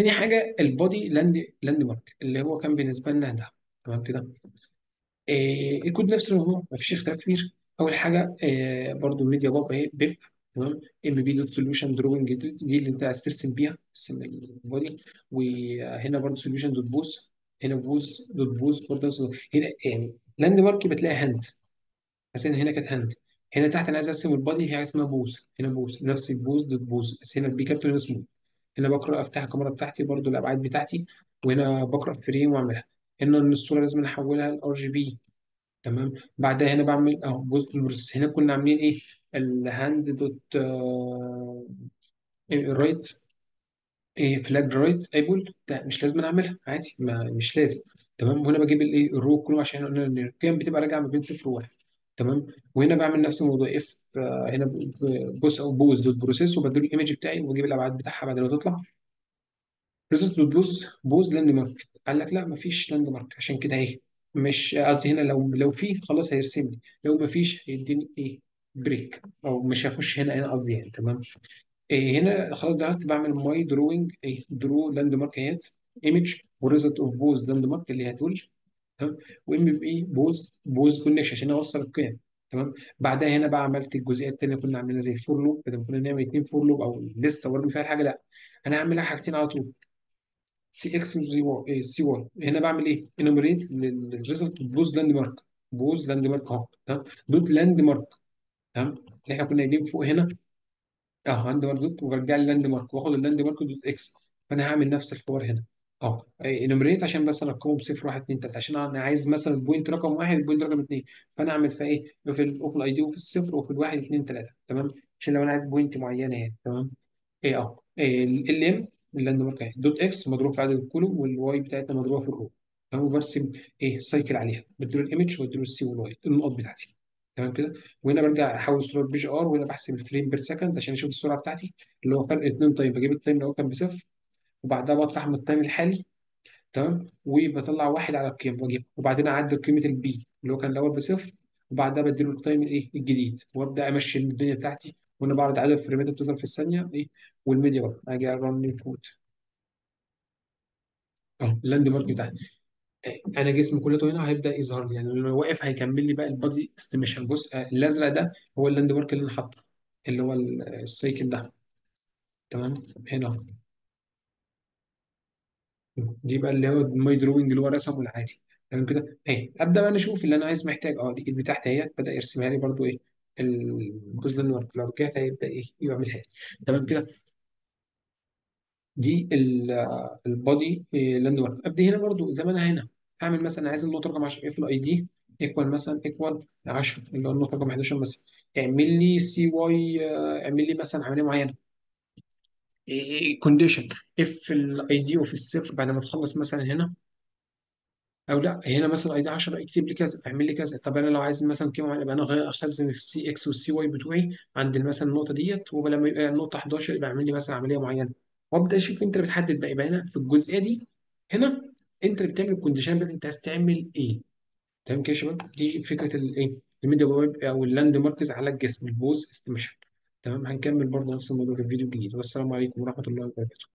تاني حاجه البودي لاند لاند مارك اللي هو كان بالنسبه لنا ده تمام كده إيه الكود نفس الموضوع مفيش اختلاف كبير اول حاجه إيه برضو الميديا باب اهي بيب تمام ام بي دوت سوليوشن دروينج دي اللي انت عايز ترسم بيها ترسم البودي وهنا برضو سوليوشن دوت بوز هنا بوز دوت بوز برضو نفس الموضوع. هنا يعني لاند مارك بتلاقي هاند بس هنا هنا كانت هاند هنا تحت انا عايز ارسم البادي في حاجه اسمها بوز هنا بوز نفس البوز دوت بوز بس هنا البي كابتن اسمه هنا بقرا افتح الكاميرا بتاعتي برضو الابعاد بتاعتي وهنا بقرا فريم واعملها هنا ان الصوره لازم احولها لار جي بي تمام بعدها هنا بعمل اهو جزء البروسيس هنا كنا عاملين ايه الهاند دوت آه رايت ايه فلاج رايت ايبل ده مش لازم اعملها عادي ما مش لازم تمام وهنا بجيب الايه الرو كله عشان قلنا ان القيم بتبقى راجعه ما بين صفر وواحد تمام وهنا بعمل نفس الموضوع اف آه هنا بوس او بوز دوت بروسيس وبديله الايمج بتاعي واجيب الابعاد بتاعها بعد ما تطلع ريزلت بوز بوز لاند مارك قال لك لا مفيش لاند مارك عشان كده اهي مش قصدي هنا لو لو في خلاص هيرسم لي لو مفيش هيديني ايه بريك او مش هخش هنا هنا قصدي يعني تمام إيه هنا خلاص دخلت بعمل ماي دروينج ايه درو لاند مارك اهيت ايمج وريزلت اوف بوز لاند مارك اللي هتقول تمام وام بي اي بوز بوز كونكشن عشان اوصل القيم تمام بعدها هنا بقى عملت الجزئيه الثانيه كنا عاملينها زي الفور لوب بدل ما كنا نعمل اثنين فور لوب او لسه وارمي فيها الحاجه لا انا هعملها حاجتين على طول سي اكس وزي واي سي واي هنا بعمل ايه؟ انوميريت للريزلت بوز لاند مارك بوز لاند مارك اهو تمام دوت لاند مارك تمام اللي احنا كنا قايلين فوق هنا اه عندي مارك دوت وبرجع لي لاند مارك واخد اللاند مارك دوت اكس فانا هعمل نفس الحوار هنا اه انوميريت عشان بس ارقمهم صفر 1 2 3 عشان انا عايز مثلا البوينت رقم واحد البوينت رقم اثنين فانا اعمل فيها ايه؟ في ال- وفي الاي دي وفي الصفر وفي الواحد اثنين ثلاثه تمام عشان لو انا عايز بوينت معينه يعني تمام ايه اه ال ام اللاند مارك اهي دوت اكس مضروب في عدد الكولوم والواي بتاعتنا مضروبه في الرو تمام وبرسم ايه سايكل عليها بديله الايمج واديله السي والواي النقط بتاعتي تمام كده وهنا برجع احول صوره بي جي ار وهنا بحسب الفريم بير سكند عشان اشوف السرعه بتاعتي اللي هو فرق اتنين تايم بجيب التايم اللي هو كان بصفر وبعدها بطرح من التايم الحالي تمام وبطلع واحد على القيم واجيب وبعدين اعدل قيمه البي اللي هو كان الاول بصفر وبعدها بديله التايم الايه الجديد وابدا امشي الدنيا بتاعتي وانا بعرض عدد الفريمات اللي بتظهر في الثانيه ايه والميديا بقى اجي رن فوت اه اللاند مارك بتاعتي آه، انا جسمي كله هنا هيبدا يظهر لي يعني لما واقف هيكمل لي بقى البادي استيميشن بص آه، الازرق ده هو اللاند مارك اللي انا حاطه اللي هو ال- السايكل ده تمام هنا دي بقى اللي هو الماي دروينج اللي هو رسمه العادي تمام كده اهي ابدا بقى نشوف اللي انا عايز محتاج اه دي ايد تحت اهي بدا يرسمها لي برضو ايه الجزء ده الورك لو رجعت هيبدا ايه يعملها لي تمام كده دي ال- آه، البادي لاند مارك ابدا هنا برضو زي ما انا هنا هعمل مثلا عايز النقطه رقم 10 اف الاي دي ايكوال مثلا ايكوال 10 اللي هو النقطه رقم 11 مثلا اعمل لي سي واي اعمل لي مثلا عمليه معينه كونديشن اف الاي دي وفي الصفر بعد ما تخلص مثلا هنا او لا هنا مثلا اي دي 10 اكتب لي كذا اعمل لي كذا طب انا لو عايز مثلا قيمه معينه يبقى انا غير اخزن السي اكس والسي واي بتوعي عند مثلا النقطه ديت ولما يبقى النقطه 11 يبقى اعمل لي مثلا عمليه معينه وابدا اشوف انت اللي بتحدد بقى يبقى هنا في الجزئيه دي هنا انت اللي بتعمل الكونديشن بقى انت عايز تعمل ايه تمام كده يا شباب دي فكره الايه الميديا ويب او اللاند ماركز على الجسم البوز استيميشن تمام هنكمل برضه نفس الموضوع في الفيديو الجديد والسلام عليكم ورحمه الله وبركاته